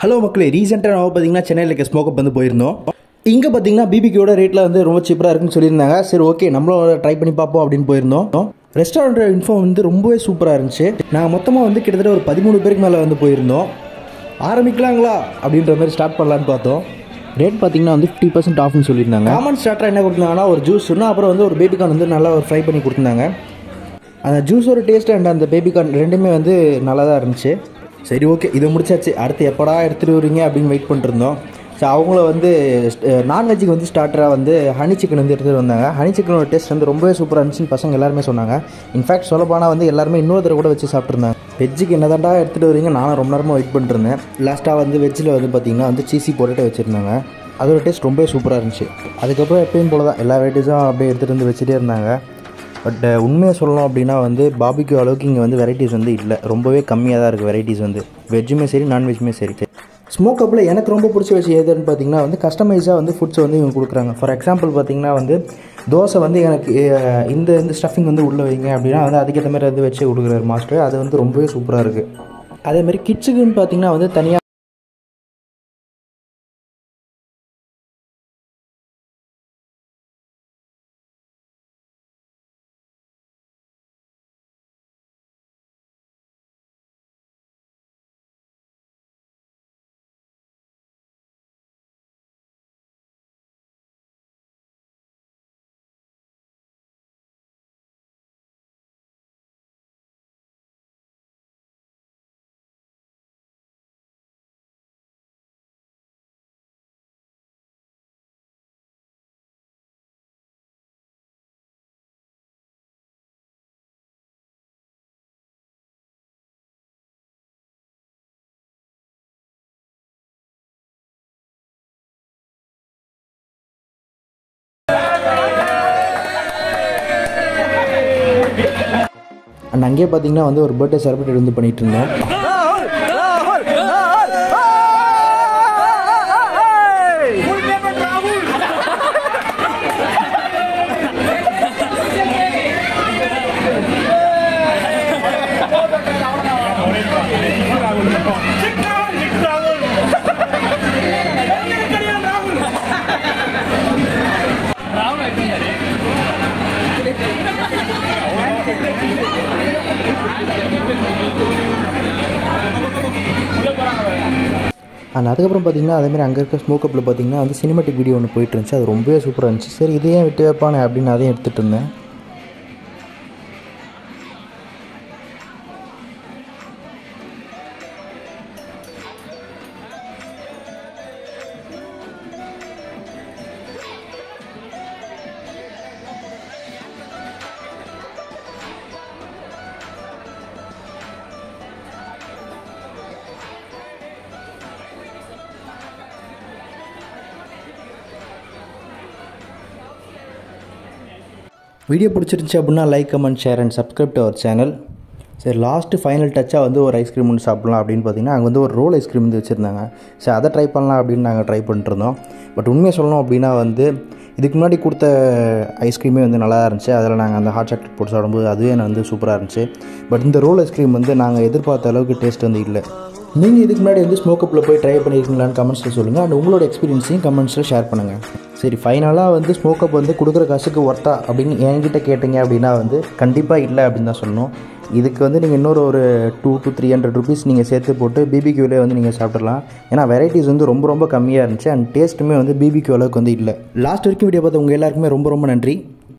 hello மக்களே ரீசெண்டாக நம்ம பார்த்தீங்கன்னா சென்னையில் இருக்க ஸ்மோக்கப் வந்து போயிருந்தோம் இங்கே பார்த்தீங்கன்னா பிபிக்கியோட ரேட்டில் வந்து ரொம்ப சீப்பராக இருக்குன்னு சொல்லியிருந்தாங்க சரி ஓகே நம்மளும் ட்ரை பண்ணி பார்ப்போம் அப்படின்னு போயிருந்தோம் ரெஸ்டாரண்ட் இன்ஃபோ வந்து ரொம்பவே சூப்பராக இருந்துச்சு நாங்கள் மொத்தமாக வந்து கிட்டத்தட்ட ஒரு பதிமூணு பேருக்கு மேலே வந்து போயிருந்தோம் ஆரம்பிக்கலாங்களா அப்படின்ற மாதிரி ஸ்டார்ட் பண்ணலான்னு பார்த்தோம் ரேட் பார்த்தீங்கன்னா வந்து ஃபிஃப்டி பர்சன்ட் ஆஃப்னு சொல்லியிருந்தாங்க காமன் ஸ்டார்டர் என்ன கொடுத்தாங்கன்னா ஒரு ஜூஸ் ஒன்று அப்புறம் வந்து ஒரு பேபிகார்ன் வந்து நல்லா ஒரு ஃப்ரை பண்ணி கொடுத்துருந்தாங்க அந்த ஜூஸோட டேஸ்ட் அண்ட் அந்த பேபிகார்ன் ரெண்டுமே வந்து நல்லா தான் இருந்துச்சு சரி ஓகே இதை முடிச்சாச்சு அடுத்து எப்படா எடுத்துகிட்டு வரீங்க அப்படின்னு வெயிட் பண்ணிருந்தோம் ஸோ அவங்கள வந்து நான்வெஜ்ஜுக்கு வந்து ஸ்டார்டராக வந்து ஹனி சிக்கன் வந்து எடுத்துகிட்டு வந்தாங்க ஹனி சிக்கனோட டேஸ்ட் வந்து ரொம்பவே சூப்பராக இருந்துச்சுன்னு பசங்க எல்லாருமே சொன்னாங்க இன்ஃபேக்ட் சொல்லப்போனால் வந்து எல்லாருமே இன்னொரு தடவை கூட வச்சு சாப்பிட்ருந்தாங்க வெஜ்ஜுக்கு என்ன தாண்டா எடுத்துகிட்டு வரீங்க நானும் ரொம்ப நேரமாக வெயிட் பண்ணிருந்தேன் லாஸ்ட்டாக வந்து வெஜ்ஜில் வந்து பார்த்திங்கன்னா வந்து சீசி பொட்டேட்டோ வச்சுருந்தாங்க அதோட டேஸ்ட் ரொம்பவே சூப்பராக இருந்துச்சு அதுக்கப்புறம் எப்பயும் போல தான் எல்லா வெரைட்டிஸும் அப்படியே எடுத்துகிட்டு வந்து வச்சுட்டே இருந்தாங்க பட் உண்மையை சொல்லணும் அப்படின்னா வந்து பாபிக்கு அளவுக்கு இங்கே வந்து வெரைட்டிஸ் வந்து இல்லை ரொம்பவே கம்மியாக தான் இருக்குது வெரைட்டிஸ் வந்து வெஜ்ஜுமே சரி நான்வெஜ்ஜுமே சரி ஸ்மோக் அப்பில் எனக்கு ரொம்ப பிடிச்ச விஷயம் எதுன்னு பார்த்தீங்கன்னா வந்து கஸ்டமைஸாக வந்து ஃபுட்ஸ் வந்து இவங்க கொடுக்குறாங்க ஃபார் எக்ஸாம்பிள் பார்த்தீங்கன்னா வந்து தோசை வந்து எனக்கு அஹ், இந்த இந்த ஸ்டஃபிங் வந்து உள்ளே வைங்க அப்படின்னா வந்து அதுக்கேற்ற மாதிரி வந்து வச்சு கொடுக்குறாரு மாஸ்டர் அது வந்து ரொம்பவே சூப்பராக இருக்குது அதேமாதிரி கிட்ஸுக்குன்னு பார்த்தீங்கன்னா வந்து தனியாக அண்ட் அங்கேயே பார்த்தீங்கன்னா வந்து ஒரு பர்த்டே செலிப்ரேட் வந்து பண்ணிட்டு இருந்தோம் அண்ட் அதுக்கப்புறம் பார்த்தீங்கன்னா அதேமாதிரி அங்கே இருக்க ஸ்மோக் அப்பில் பார்த்தீங்கன்னா வந்து சினிமாட்டிக் வீடியோ ஒன்று போயிட்டு இருந்துச்சு அது ரொம்பவே சூப்பராக இருந்துச்சு சரி இதையே விட்டு வைப்பானே அப்படின்னு அதையும் எடுத்துகிட்டு இருந்தேன் வீடியோ பிடிச்சிருந்துச்சி அப்படின்னா like comment share and subscribe to our channel சரி லாஸ்ட்டு ஃபைனல் டச்சாக வந்து ஒரு ஐஸ்கிரீம் ஒன்று சாப்பிட்லாம் அப்படின்னு பார்த்தீங்கன்னா அங்கே வந்து ஒரு ரோல் ஐஸ்கிரீம் வந்து வச்சுருந்தாங்க சரி அதை ட்ரை பண்ணலாம் அப்படின்னு நாங்கள் ட்ரை பண்ணிட்டுருந்தோம் பட் உண்மையை சொல்லணும் அப்படின்னா வந்து இதுக்கு முன்னாடி கொடுத்த ஐஸ்கிரீமே வந்து நல்லா இருந்துச்சு அதில் நாங்கள் அந்த ஹாட் சாக்லேட் போட்டு சாப்பிடும்போது அதுவே எனக்கு வந்து சூப்பராக இருந்துச்சு பட் இந்த ரோல் ஐஸ்கிரீம் வந்து நாங்கள் எதிர்பார்த்த அளவுக்கு டேஸ்ட் வந்து இல்லை நீங்கள் இதுக்கு முன்னாடி வந்து ஸ்மோக்கப்பில் போய் ட்ரை பண்ணியிருக்கீங்களான்னு கமெண்ட்ஸில் சொல்லுங்கள் அண்ட் உங்களோட எக்ஸ்பீரியன்ஸையும் கமெண்ட்ஸில் ஷேர் பண்ணுங்கள் சரி ஃபைனலாக வந்து ஸ்மோக்கப் வந்து கொடுக்குற காசுக்கு ஒர்த்தா அப்படின்னு என்கிட்ட கேட்டிங்க அப்படின்னா வந்து கண்டிப்பாக இல்லை அப்படின்னு தான் சொல்லணும் இதுக்கு வந்து நீங்கள் இன்னொரு ஒரு two to three hundred rupees நீங்கள் சேர்த்து போட்டு பிபிக்யூலே வந்து நீங்கள் சாப்பிட்றலாம் ஏன்னா வெரைட்டிஸ் வந்து ரொம்ப ரொம்ப கம்மியாக இருந்துச்சு அண்ட் டேஸ்ட்டுமே வந்து பிபிக்யூ அளவுக்கு வந்து இல்லை லாஸ்ட் வரைக்கும் வீடியோ பார்த்த உங்கள் எல்லாருக்குமே ரொம்ப ரொம்ப நன்றி